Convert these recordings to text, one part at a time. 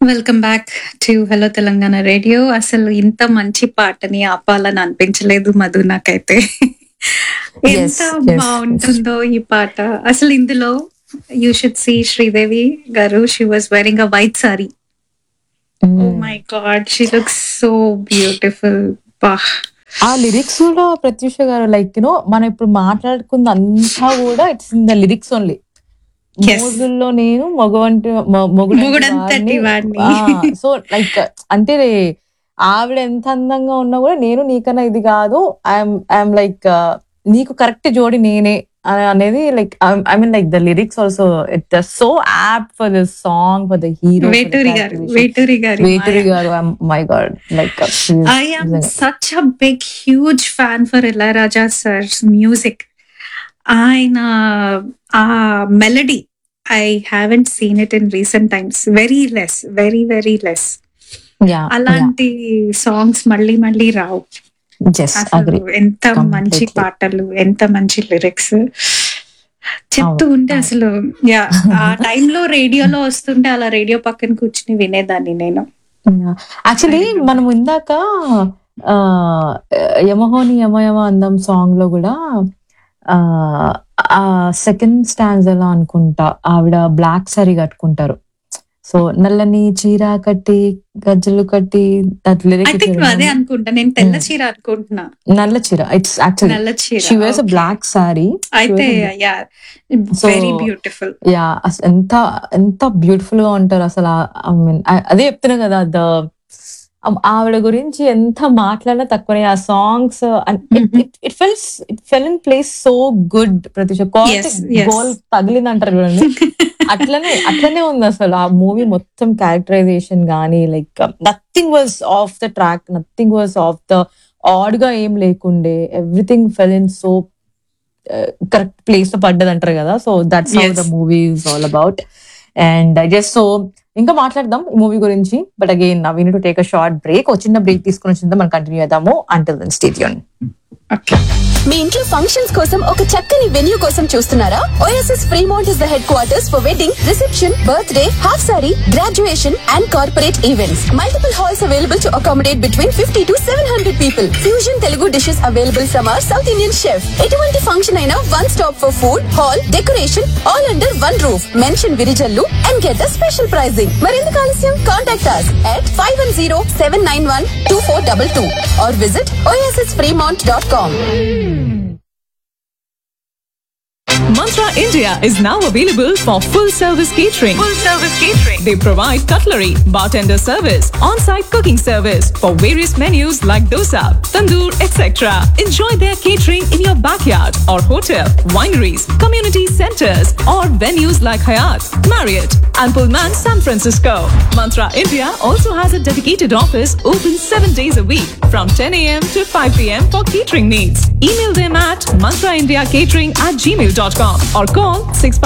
Welcome back to hello Telangana radio అసలు ఇంత మంచి పాటని ఆపాలని అనిపించలేదు మధు నాకైతే Yes, ఎంత yes, బాగుంటుందో ఈ పాట అసలు ఇందులో you should see Sridevi garu she was wearing a white sari oh my god she looks so beautiful బా ఆ లిరిక్స్ కూడా ప్రత్యూష గారు లైక్ యూనో మనం ఇప్పుడు మాట్లాడుకుంది అంతా కూడా it's in the lyrics only Yes. మోజుల్లో నేను మగవంటి మ- మొగుడంటి మొగుడంతటి వాడిని. సో లైక్ అంటే ఆవిడ ఎంత అందంగా ఉన్నా కూడా నేను నీకన్నా ఇది కాదు ఐఎమ్ ఐఎమ్ లైక్ నీకు కరెక్ట్ జోడి నేనే అ- అనేది like I mean like the lyrics also it so apt for the song for the hero Veturi garu Veturi garu Veturi garu my god like I am such a big, huge fan for Ilayaraja sir's music. ఆయన ఆ melody I haven't seen it in recent times very less very very less అలాంటి songs మళ్ళీ మళ్ళీ రావు just అసలు agree ఎంత Completely. మంచి పాటలు ఎంత మంచి లిరిక్స్ చెప్తూ అవును, ఉంటే అవును. అసలు యా ఆ టైంలో రేడియోలో వస్తుంటే అలా రేడియో పక్కన కూర్చుని వినేదాన్ని నేను యాక్చువల్లీ Very good. మనం ఇందాక ఆ, యమహోని యమయమ అందం సాంగ్ లో కూడా ఆ, ఆ సెకండ్ స్టాండ్స్ ఎలా అనుకుంటా ఆవిడ బ్లాక్ సారీ కట్టుకుంటారు సో నల్లని చీర కట్టి గజ్జలు కట్టి దట్ ఐ లిరిక్ థింక్ అదే అనుకుంటా నేను తెల్ల Hmm. చీర అనుకుంటున్నా నల్ల చీర ఇట్స్ యాక్చువల్లీ నల్ల చీర she wears Okay. Black sari అయితే yeah So- very beautiful yeah ఎంత ఎంత బ్యూటిఫుల్ గా ఉంటారు అసలు ఐ మీన్ అదే చెప్తున్నా కదా ద ఆవిడ గురించి ఎంత మాట్లాడినా తక్కువనే ఆ songs Mhm. It fells it fell in place so good ప్రతి Yes, yes. గోల్ తగిలింది అంటారు చూడండి అట్లనే అట్లనే ఉంది అసలు ఆ మూవీ మొత్తం క్యారెక్టరైజేషన్ గానీ like nothing was off the track nothing was off the odd గా ఏం లేకుండే everything fell in so correct place లో పడ్డది అంటారు కదా so that's how Yes. The movie is all about and I just so ఇంకా మాట్లాడదాం ఈ మూవీ గురించి but again we to take a short break ఒక చిన్న బ్రేక్ తీసుకుని వచ్చిందా మనం కంటిన్యూ చేద్దాము అంటిల్ దెన్ స్టేడియం ఓకే మీ ఇంట్లో ఫంక్షన్స్ కోసం ఒక చక్కని వెన్యూ కోసం చూస్తున్నారా O S S Fremont is the headquarters for wedding reception birthday half sari graduation and corporate events multiple halls available to accommodate between fifty to seven hundred people fusion Telugu dishes available from our South Indian chef ఎటువంటి function అయినా one stop for food hall decoration all under one roof mention Virijallu and get the special pricing మరెందుకు ఆలస్యం contact us at five one zero seven nine one two four double two or visit O S S Fremont dot com Mantra India is now available for full service catering. Full service catering. They provide cutlery, bartender service, on-site cooking service for various menus like dosa, tandoor, etc. Enjoy their catering in your backyard or hotel, wineries, community centers, or venues like Hyatt, Marriott, and Pullman San Francisco. Mantra India also has a dedicated office open seven days a week from 10 a.m. to 5 p.m. for catering needs. Email them at mantraindiacatering at gmail.com or call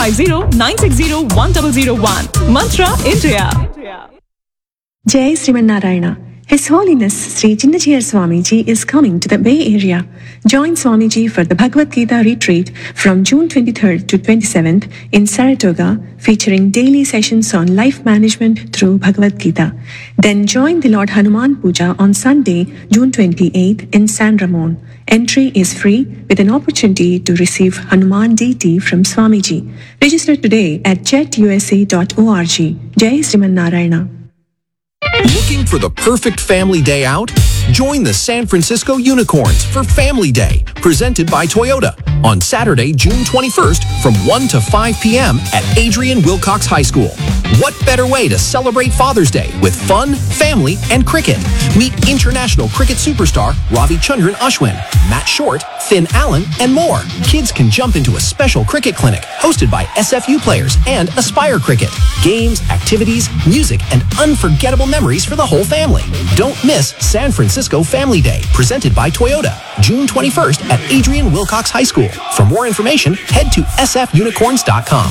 650-960-1001. Mantra India. Jai Srimanarayana. His Holiness Sri Chinnachiyar Swamiji is coming to the Bay Area. Join Swamiji for the Bhagavad Gita retreat from June 23rd to 27th in Saratoga, featuring daily sessions on life management through Bhagavad Gita. Then join the Lord Hanuman Puja on Sunday, June 28th in San Ramon. Entry is free with an opportunity to receive Hanuman DT from Swamiji. Register today at jetusa.org. Jai Srimanarayana. Looking for the perfect family day out? Join the San Francisco Unicorns for Family Day, presented by Toyota, on Saturday, June 21st from 1 to 5 p.m. at Adrian Wilcox High School. What better way to celebrate Father's Day with fun, family, and cricket? Meet international cricket superstar Ravi Chandran Ashwin, Matt Short, Finn Allen, and more. Kids can jump into a special cricket clinic hosted by SFU players and Aspire Cricket. Games, activities, music, and unforgettable memories for the whole family. Don't miss San Francisco Family Day, presented by Toyota, June 21st at Adrian Wilcox High School. For more information, head to sfunicorns.com.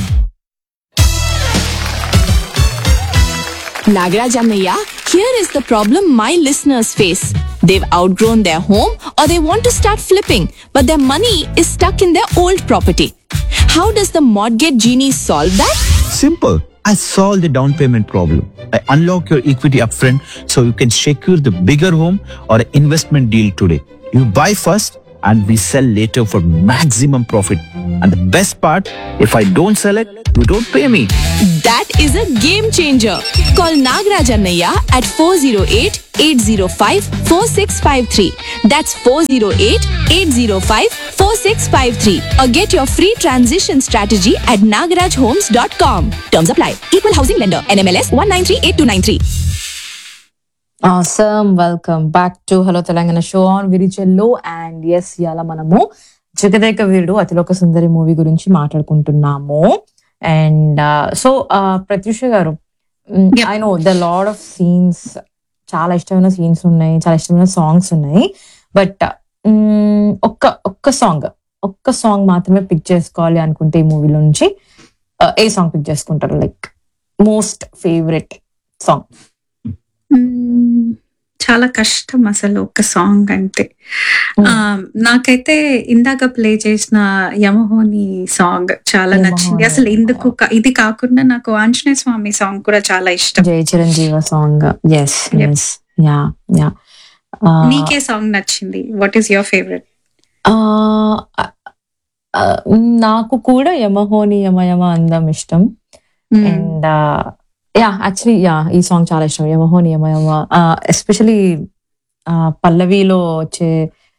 Nagaraj Amaya, here is the problem my listeners face. They've outgrown their home or they want to start flipping, but their money is stuck in their old property. How does the mortgage genie solve that? Simple. I solve the down payment problem. I unlock your equity upfront so you can secure the bigger home or investment deal today. You buy first and we sell later for maximum profit. And the best part, if I don't sell it, you don't pay me. That is a game changer. Call Nagraj Annaya at 408-805-4653. That's 408-805-4653. Or get your free transition strategy at nagrajhomes.com. Terms apply. Equal housing lender. NMLS 1938293. Awesome welcome back to hello Telangana show on విరిచెల్లో and yes ఇవాళ మనము జగదేక వీరుడు అతిలోక సుందరి movie గురించి మాట్లాడుకుంటున్నాము and so Pratyusha garu Yep. I know the lot of scenes చాలా ఇష్టమైన scenes ఉన్నాయి చాలా ఇష్టమైన songs ఉన్నాయి బట్ ఒక్క ఒక్క సాంగ్ ఒక్క సాంగ్ మాత్రమే పిక్ చేసుకోవాలి అనుకుంటే ఈ మూవీలో నుంచి uh, ఏ సాంగ్ పిక్ చేసుకుంటారు like most favourite song hmm. చాలా కష్టం అసలు ఒక సాంగ్ అంటే ఆ, నాకైతే ఇందాక ప్లే చేసిన యమహోని సాంగ్ చాలా నచ్చింది యమహోని. అసలు ఎందుకు కా- ఇది కాకుండా నాకు ఆంజనేయ స్వామి సాంగ్ కూడా చాలా ఇష్టం Jaya Chiranjeeva song yes Yep. Yes yeah yeah నీకే సాంగ్ నచ్చింది వాట్ ఈస్ యువర్ ఫేవరెట్ నాకు కూడా యమహోని యమ యమ అందం ఇష్టం అండ్ యా యాక్చువల్లీ యా ఈ సాంగ్ చాలా ఇష్టం యమహోని యమ యమ ఎస్పెషలీ పల్లవిలో వచ్చే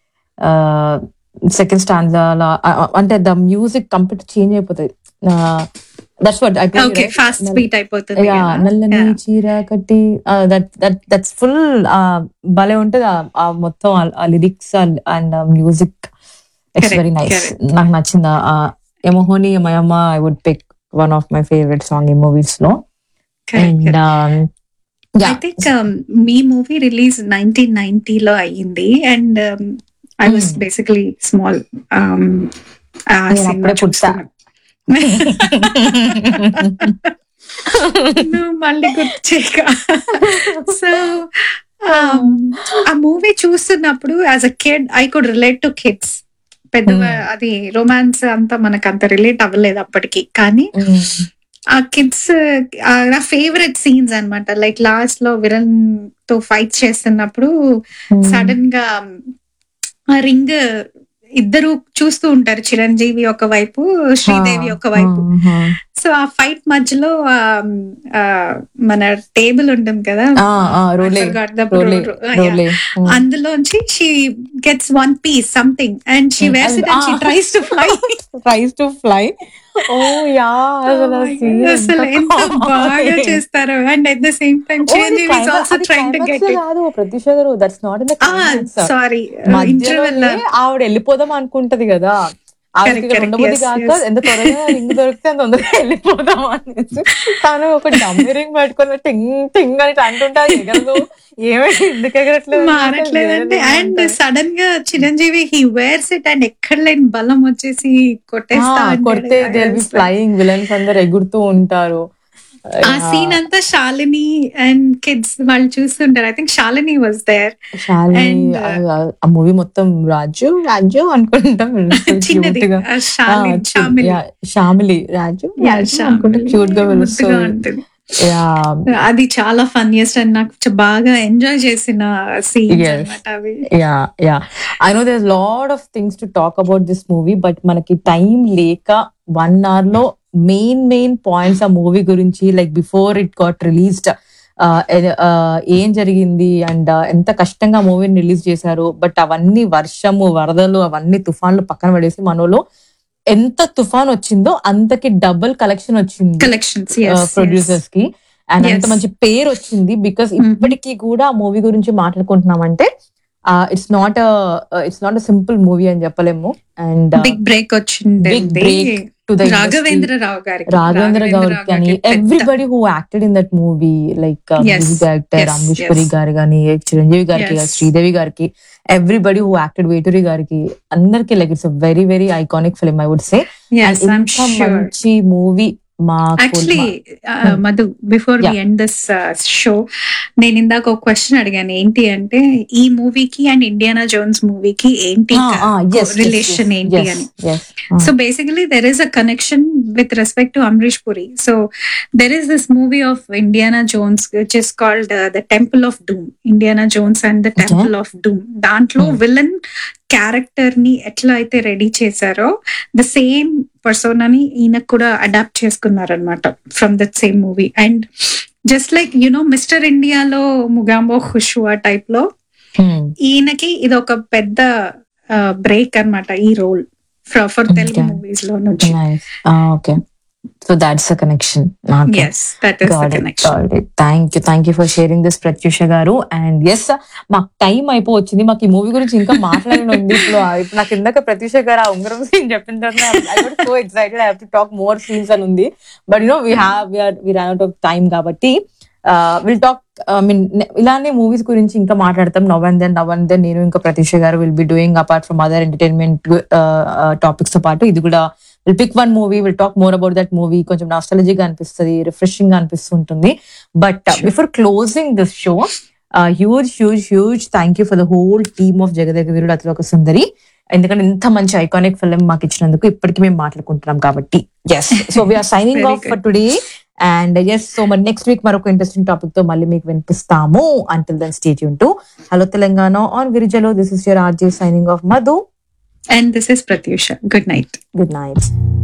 సెకండ్ స్టాండ్ అంటే ద మ్యూజిక్ కంప్లీట్ చేంజ్ అయిపోతుంది that's what I okay fast beat అయిపోతుంది యా కదా. నల్లని Yeah. చీర కట్టి దట్ దట్ దట్స్ ఫుల్ భలే ఉంటది ఆ- ఆ మొత్తం ఆ lyrics and music it's Correct, very nice correct. నాకు నచ్చింది ఎమోహోని యమయమ్మ I would pick one of my favourite song ఈ మూవీస్ లో Correct, and correct. I think me movie release nineteen నైన్టీలో అయ్యింది and I was Hmm. Basically small నేను అప్పుడే పుట్టా. మళ్ళీ గుర్తు చేయక సో ఆ మూవీ చూస్తున్నప్పుడు as a kid I could relate to kids పెద్దగా అది రొమాన్స్ అంతా మనకు అంత రిలేట్ అవ్వలేదు అప్పటికి కానీ ఆ కిడ్స్ నా ఫేవరెట్ సీన్స్ అన్నమాట లైక్ లాస్ట్ లో విరన్ తో ఫైట్ చేస్తున్నప్పుడు సడన్ గా ఆ రింగ్ ఇద్దరు చూస్తూ ఉంటారు చిరంజీవి ఒక వైపు శ్రీదేవి ఒక వైపు సో ఆ ఫైట్ మధ్యలో ఆ, ఆ, మన టేబుల్ ఉంటుంది కదా రోలే I forgot the రోలే pro- yeah. రోలే అందులోంచి she gets one piece something and she Hmm. Wears it and she Ah. Tries to fly tries to fly oh yeah అసలు ఆ scene అసలు ఎంత బాగా చేస్తారు and at the same time Chiranjeevi is also trying to get it కాదు Pratyusha garu that's not in sorry interval మధ్యలోనే ఆవిడ వెళ్ళిపోదాం అనుకుంటది కదా ఆవిడకి Correct, ఇక్కడ correct. ఉండబుద్ధి Yes, కాక yes. ఎంత త్వరగా రింగ్ దొరికితే అంత తొందరగా వెళ్ళిపోదాం అనేసి తను ఒక డమ్మి రింగ్ పట్టుకుని టింగ్ టింగ్ అని ఇట్లా అంటుంటారు ఎగరదు ఏమైంది ఎందుకు ఎగరట్లేదు మారట్లేదండి అండ్ సడన్ గా Chiranjeevi he wears it and ఎక్కడ లేని బలం వచ్చేసి కొట్టేస్తా ఆ, కొడితే దే బి ఫ్లయింగ్ విలన్స్ అందరు ఎగురుతూ ఉంటారు ఆ సీన్ అంతా శాలిని అండ్ కిడ్స్ వాళ్ళు చూస్తుంటారు I think Shalini was there Shalini And, ఆ- ఆ మూవీ మొత్తం రాజు రాజు అనుకుంటాం చిన్నది Cute గా. ఆ శాలి- ఆ, శామిలి. yeah, శ్యామిలి రాజు Yeah, రాజు అనుకుంటే శామిలి. క్యూట్ గా పిలుస్తూ ముద్దుగా ఉంటుంది యా అది చాలా ఫన్నీయెస్ట్ అండ్ నాకు చ- బాగా ఎంజాయ్ చేసిన సీన్స్ Yes. అన్నమాట అవి yeah yeah I know there lot of things to talk about this movie but మనకి టైం లేక వన్ అవర్ లో మెయిన్ మెయిన్ పాయింట్స్ ఆ మూవీ గురించి like before it got released ఏం జరిగింది అండ్ ఎంత కష్టంగా మూవీని రిలీజ్ చేశారు బట్ అవన్నీ వర్షము వరదలు అవన్నీ తుఫాన్లు పక్కన పడేసి మనలో ఎంత తుఫాన్ వచ్చిందో అంతకి డబుల్ కలెక్షన్ వచ్చింది కలెక్షన్స్ ప్రొడ్యూసర్స్ కి అండ్ అంత Yes. మంచి పేరు వచ్చింది బికాస్ Mhm. ఇప్పటికీ కూడా ఆ మూవీ గురించి మాట్లాడుకుంటున్నామంటే it's not it's not a simple movie అని చెప్పలేము అండ్ బిగ్ బ్రేక్ వచ్చింది Big break to the Raghavendra Rao గారికి రాఘవేంద్ర గౌడ్ రావు కానీ గారికి పెద్ద- everybody who acted in that movie like Yes. Director Yes, Rameshwari yes. Garu కానీ చిరంజీవి గారికి Yes. శ్రీదేవి గారికి ఎవ్రీబడి హూ యాక్టెడ్ వేటూరి గారికి అందరికి like it's very very iconic film I would say Yes, I'm ఇంత sure. మంచి మూవీ మా actually Madhu before we end this show నేను ఇందాక ఒక క్వశ్చన్ అడిగాను ఏంటి అంటే ఈ మూవీకి అండ్ ఇండియానా జోన్స్ మూవీకి ఏంటి రిలేషన్ ఏంటి అని so basically there is a connection with respect to Amrish Puri. So there is this movie of Indiana Jones which is called uh, The Temple of Doom. Indiana Jones and the Temple of Doom. దాంట్లో villain character ని ఎట్లా అయితే ready చేశారో the same పర్సోనాని ఈయనకు కూడా adapt చేసుకున్నారనమాట from that same movie and just like you know mister ఇండియాలో ముగాంబో ఖుషువా టైప్ లో ఈయనకి ఇది ఒక పెద్ద బ్రేక్ అన్నమాట ఈ role for Telugu Okay. Movies లో నుంచి okay so that's a connection yes that is the connection thank you thank you for sharing this Pratyusha garu and yes మాకు టైం అయిపోవచ్చింది మాకు ఈ మూవీ గురించి ఇంకా మాట్లాడని ఉంది ఇప్పుడు ఇప్పుడు నాకు ఇందాక ప్రత్యూష గారు ఆ ఉంగరం సీన్ చెప్పిన తర్వాత so excited I have to talk more scenes అని ఉంది but you know we have we're we run out of time కాబట్టి విల్ టాక్ ఐ మీన్ ఇలానే మూవీస్ గురించి ఇంకా మాట్లాడతాం now and then now and then నేను ఇంకా Prateesha garu will be doing apart from other entertainment topics తో పాటు ఇది కూడా will pick one movie will talk more about that movie కొంచెం నాస్టాలజీగా అనిపిస్తుంది రిఫ్రెషింగ్ గా అనిపిస్తుంటుంది but before closing this show huge huge huge thank you for the whole team of Jagadeka Veerudu Athi Oka సుందరి ఎందుకంటే ఇంత మంచి ఐకానిక్ ఫిల్మ్ మాకు ఇచ్చినందుకు ఇప్పటికీ మేము మాట్లాడుకుంటున్నాం కాబట్టి yes so we're signing Very off for today and yes so మరి నెక్స్ట్ వీక్ మరొక ఇంట్రెస్టింగ్ టాపిక్ తో మళ్ళీ మీకు వినిపిస్తాము అంటిల్ దెన్ స్టేట్ టు హలో తెలంగాణ ఆన్ విరిజలో this is your RJ signing off Madhu and this is Prathyusha good night good night